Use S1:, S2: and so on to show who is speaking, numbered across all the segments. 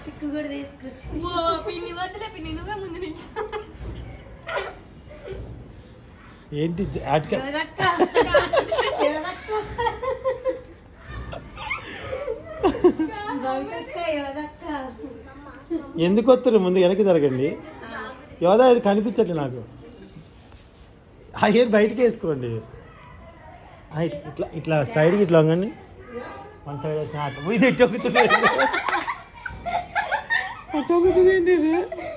S1: చిక్కు కూడా తీసుకు
S2: ఓ పిన్ని వద్దులే పిన్ని నువ్వే ముందు నిల్చో
S3: ఏంటి యాడ్క
S1: ఎవరక్క ఎవరక్క భవితక్క ఎవరక్క
S3: ఎందుకు వస్తారు ముందు వెనక్కి జరగండి యోదా ఇది కనిపించట్లే నాకు అయ్యేది బయటికి వేసుకోండి ఆ, ఇట్- ఇట్లా ఇట్లా సైడ్కి ఇట్లా వంగండి వన్ సైడ్ వచ్చిన అట్లా ఇది ఎట్టు ఎక్కుతుంది ఎట్టు ఎక్కుతుంది ఏంటి ఇది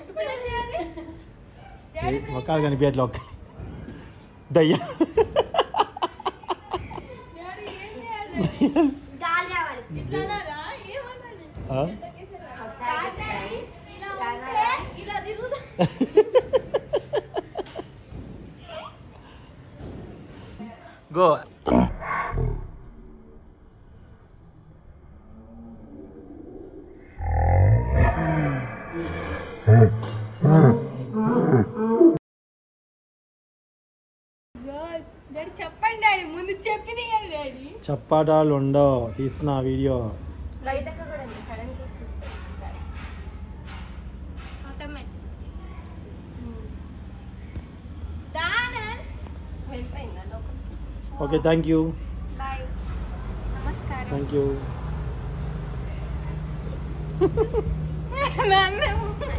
S3: ఏ, మొక్కలు కనిపించట్లే ఒక్క దయ్యా
S2: ఇట్లానారా ఏమన్నాను
S3: ఆ?
S2: ఇలా ఉంటే ఇలా తిరుగుతా
S3: గో
S2: డాడీ చెప్పండి డాడీ ముందు చెప్పి తీయండి డాడీ
S3: చప్పాటాలు ఉండవు తీస్తున్నా వీడియో
S2: లైట్ అక్క కూడా ఉంది సడన్ కేక్స్ ఇస్తారు ఆటోమేటిక్ దానన్ వెళ్ళిపోయిందా లోకం
S3: ఓకే థ్యాంక్ యూ
S2: బాయ్ నమస్కారం
S3: థ్యాంక్ యూ
S2: నన్ను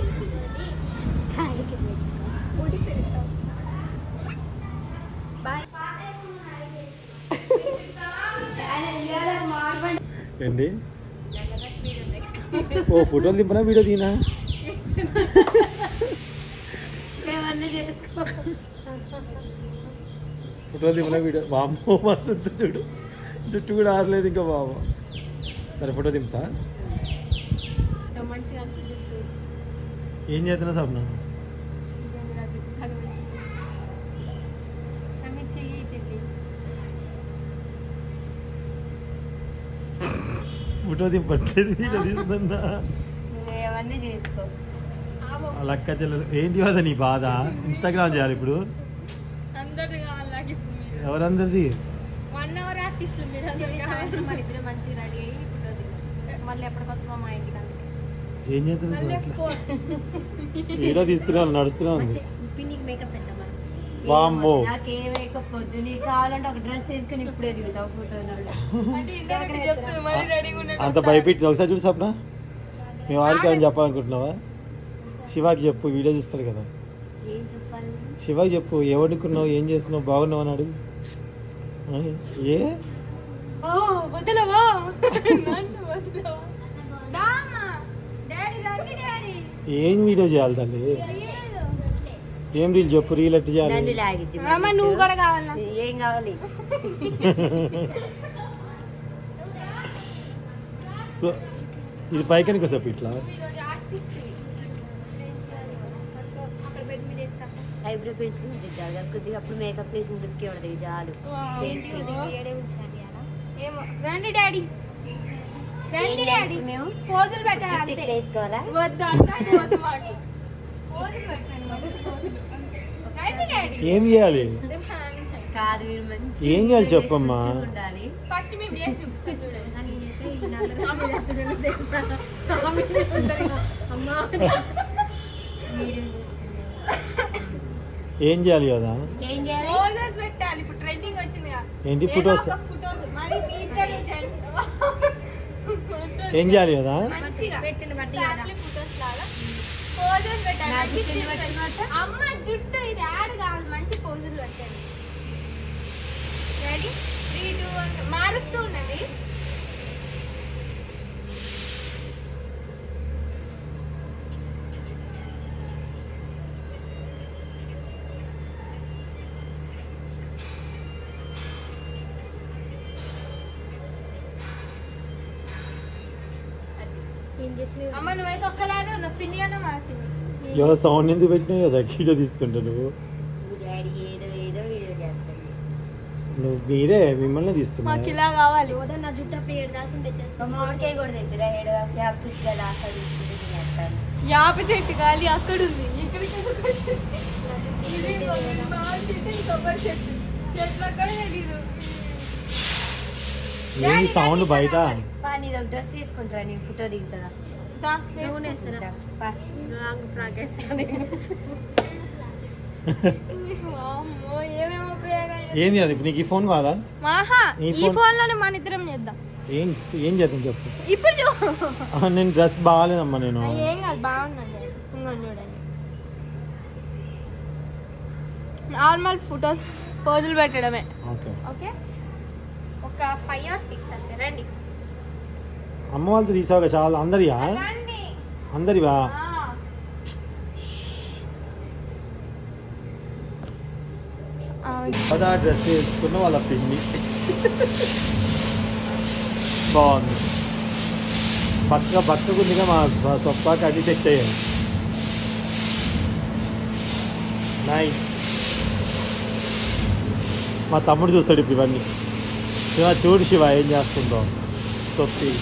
S2: బాయ్
S3: ఏంటి ఓ ఫోటోలు దింపనా వీడియో తీనా
S1: ఏమన్నా చేసుకో
S3: ఫోటోలు దింపనా వీడియో బామ్మో మస్తు చూడు జుట్టు కూడా ఆరలేదు ఇంకా బాబు సరే ఫోటో దింపుతా
S2: మంచిగా అనిపిస్తుంది
S3: ఏం చేస్తున్నా సప్న
S2: అన్ని చెయ్యి చెల్లి
S3: ఫోటో దింపట్లేదు వీడియో తీస్తున్నా
S1: ఏమన్నా చేసుకో
S3: వాళ్ళ అక్క చెల్లెలు ఏంటి కదా నీ బాధ ఇన్స్టాగ్రామ్ చేయాలి ఇప్పుడు
S2: అందరు కావాలి నాకు ఇప్పుడు మీరు
S3: ఎవరందరిది
S2: వన్ అవర్ ఆర్టిస్టులు మీరు అందరు
S1: సాయంత్రం మన ఇద్దరు మంచిగా రెడీ అయ్యి ఫోటో దిగు మళ్ళీ ఎప్పటికొస్తామా మా ఇంటికి అందుకే
S3: ఏం చేస్తున్నా
S2: మళ్ళీ
S3: అసలు?
S2: ఫోర్
S3: వీడియో తీస్తున్నా నడుస్తున్నా ఉంది
S1: మంచి పిన్నికి మేకప్ పెట్టమని
S3: వామ్మో.
S1: నాకే మేకప్ వద్దు నీకు కావాలంటే ఒక డ్రెస్ వేసుకుని ఇప్పుడే దిగుతావు ఫోటోలో
S2: అంటే ఇంటర్వ్యూ చెప్తుంది మళ్ళీ రెడీగా ఉన్నాడు
S3: అంత భయపెట్టి ఒకసారి చూడు సప్న మీ వారికి ఏమైనా చెప్పాలనుకుంటున్నావా శివాకి చెప్పు వీడియో చూస్తాడు కదా
S1: ఏం చెప్పాలి
S3: శివాకి చెప్పు ఏ వండుకున్నావు ఏం చేస్తున్నావు బాగున్నావు అని అడుగు ఆ, ఏ
S2: వదలవా నన్ను వదలవా దామా డాడీ రండి డాడీ
S3: ఏం వీడియో చేయాలి తల్లి ఏం రీల్ చెప్పు రీల్ ఎట్టు
S1: నన్ను
S3: చేయాలి
S1: లాగిద్ది
S2: అమ్మ నువ్వు కూడా కావాలా
S1: ఏం కావాలి
S3: సో ఇది పైకనికి చెప్పు ఇట్లా
S2: ఈరోజు ఆర్టిస్ట్ అక్కడ బెడ్ మీద వేస్తా
S1: ఐబ్రో పెన్సిల్ దిద్దాలి కొద్దిగా అప్పుడు మేకప్ వేసిన లుక్ ఇవ్వడదు చాలు ఫేస్ కి
S2: ఏమో రండి డాడీ రండి
S1: ఏం
S2: డాడీ
S1: చేయాలి మేము?
S2: పోజులు పెట్టాలి
S1: జుట్టు
S2: అంతే
S1: ఇట్లా వేసుకోవాలా
S2: వద్దు అంతా వద్దు మాకు పోజులు పెట్టండి మాకు పోజులు అంతే. రండి డాడీ
S3: ఏం చేయాలి
S1: కాదు వీడు మంచి
S3: ఏం చేయాలి చెప్పమ్మా
S1: ఉండాలి
S2: ఫస్ట్ మేము చేసి చూపిస్తాం చూడండి
S1: కానీ నేనైతే ఈ నల్ల డ్రెస్ వేసుకుని తెలుసా? స్వామి ఉంటారు కదా, అమ్మా వీడియో చేసుకునే.
S3: ఏం చేయాలి కదా
S1: ఏం చేయాలి
S2: పోజెస్ పెట్టాలి ఇప్పుడు ట్రెండింగ్ వచ్చింది
S3: ఏంటి photos?
S2: ఫోటోస్ మరి మీ ఇద్దరు
S3: ఏం చేయాలి కదా
S2: మంచిగా పెట్టిన బట్టి ఫోటోస్ లాగా పోజెస్ పెట్టాలి
S1: నా
S2: మంచి
S1: జుట్టుని
S2: pictures.
S1: పట్టుకోవచ్చా?
S2: అమ్మ జుట్టు ఇది యాడ్ కావాలి మంచి పోజులు పెట్టండి రెడీ త్రీ టూ వన్ మారుస్తూ ఉండండి
S1: ఏం చేసి
S2: అమ్మ నువ్వైతే ఒక్కలాగే ఉన్నావు పిన్ని అన్న మార్చింది
S3: యోగా సౌండ్ ఎందుకు పెట్టినావు కదా వీడియో తీసుకుంటా నువ్వు
S1: డాడీ ఏదో ఏదో వీడియో చేస్తాను
S3: నువ్వు మీరే మిమ్మల్ని తీస్తున్నా
S2: మాకు ఇలా కావాలి
S1: యోదా నా జుట్టు అప్పుడు ఏడు దాకా ఉండే తెలుసా మామిడికాయ కూడా దగ్గర ఏడు యాప్ చుట్టుగా దాకా తీసుకుంటే చేస్తాను
S2: యాప చెట్టు గాలి అక్కడ ఉంది ఇక్కడికి ఎందుకు వచ్చింది? ఇది మామిడి చెట్టు ఇది కొబ్బరి చెట్టు చెట్లు అక్కడ తెలీదు
S3: ఏంది సౌండ్ బయట
S1: పా నీది ఒక డ్రెస్ తీసుకుంటారా నేను ఫోటో దిగుతారా
S2: దా,
S1: నువ్వు వేస్తారా పా నాకు ఫ్రాక్ వేస్తాను
S2: వామ్మో, ఏమేమో ప్రయోగాలు చేస్తా.
S3: ఏంది అది నీకు ఈ ఫోన్ కావాలా
S2: ఆహా
S3: ఈ
S2: ఈ
S3: ఫోన్-
S2: ఫోన్ లోనే మన ఇద్దరం చేద్దాం
S3: ఏం ఏం చేద్దాం చెప్పు
S2: ఇప్పుడు చూ
S3: ఆ, నేను డ్రెస్ బాగాలేదమ్మా నేను
S2: ఆ, ఏం కాదు బాగుందండి ఇంకొని చూడండి నార్మల్ ఫొటోస్ పోజులు పెట్టడమే
S3: ఓకే
S2: ఓకే ఒక ఫైవ్ ఆర్ సిక్స్ అంతే రండి
S3: అమ్మ వాళ్ళతో తీసావుగా చాలా అందరియా
S2: రండి
S3: అందరివా
S2: ఆ. ఆ,
S3: కదా డ్రెస్ వేసుకున్న వాళ్ళ పిన్ని బాగుంది పక్క పక్కకుందిగా మా సొప్పాకి అది సెట్ అయ్యాను నైస్ మా తమ్ముడు చూస్తాడు ఇప్పుడు ఇవన్నీ శివ చూడు శివ ఏం చేస్తుందో సొప్పి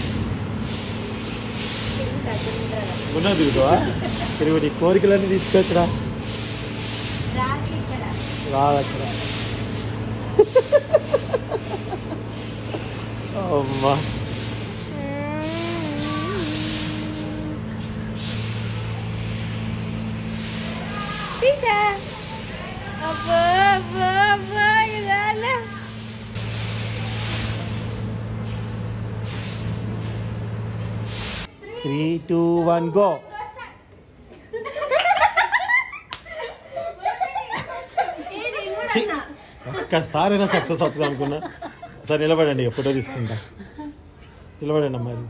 S3: గున్నా తిరుగుతావా తిరుగు నీ కోరికలన్నీ తీసుకొచ్చిరా
S1: రాత్రి ఇక్కడ
S3: రాదక్కడ అమ్మా
S2: తీసా అబ్బా అబ్బా అబ్బా ఇదాలే
S3: త్రీ టూ వన్ గో ఒక్కసారైనా సక్సెస్ అవుతుంది అనుకున్నా సార్ నిలబడండి ఇక ఫోటో తీసుకుంటా నిలబడండి అమ్మాయి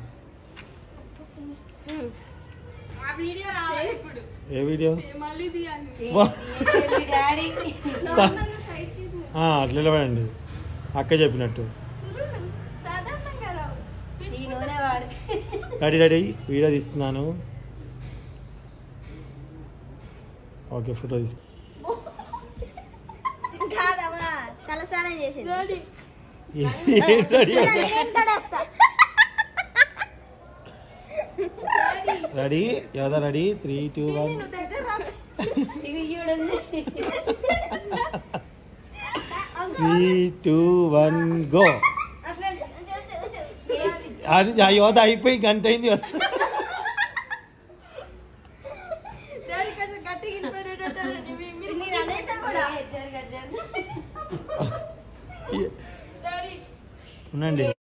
S2: ఆ వీడియో రావాలి ఇప్పుడు
S3: ఏ వీడియో
S2: మళ్ళీ తీయాలి
S3: వా.
S1: డాడీ
S3: ఆ, అట్లా నిలబడండి అక్క చెప్పినట్టు
S2: సాధారణంగా రావు
S1: ఈ నూనె వాడు
S3: డాడీ డాడీ వీడియో తీస్తున్నాను ఓకే ఫోటో తీసుకు
S1: కాదమ్మా తలస్నానం చేసేది
S2: రెడీ
S3: ఏం డాడీ అట్లా?
S1: నేను తడేస్తా.
S3: రెడీ ఎవదా రెడీ త్రీ టూ వన్
S2: నువ్వు దగ్గర రా
S1: ఇగో చూడండి
S3: త్రీ టూ వన్ గో
S1: అట్లా
S3: అది ఆ యోధ అయిపోయి గంట అయింది
S2: డాడీ కొంచెం గట్టిగా ఇనిపడేటట్టు అనండి. మీ- మీరు
S1: నేను అనేసా కూడా జరగదు
S2: డాడీ
S3: ఉండండి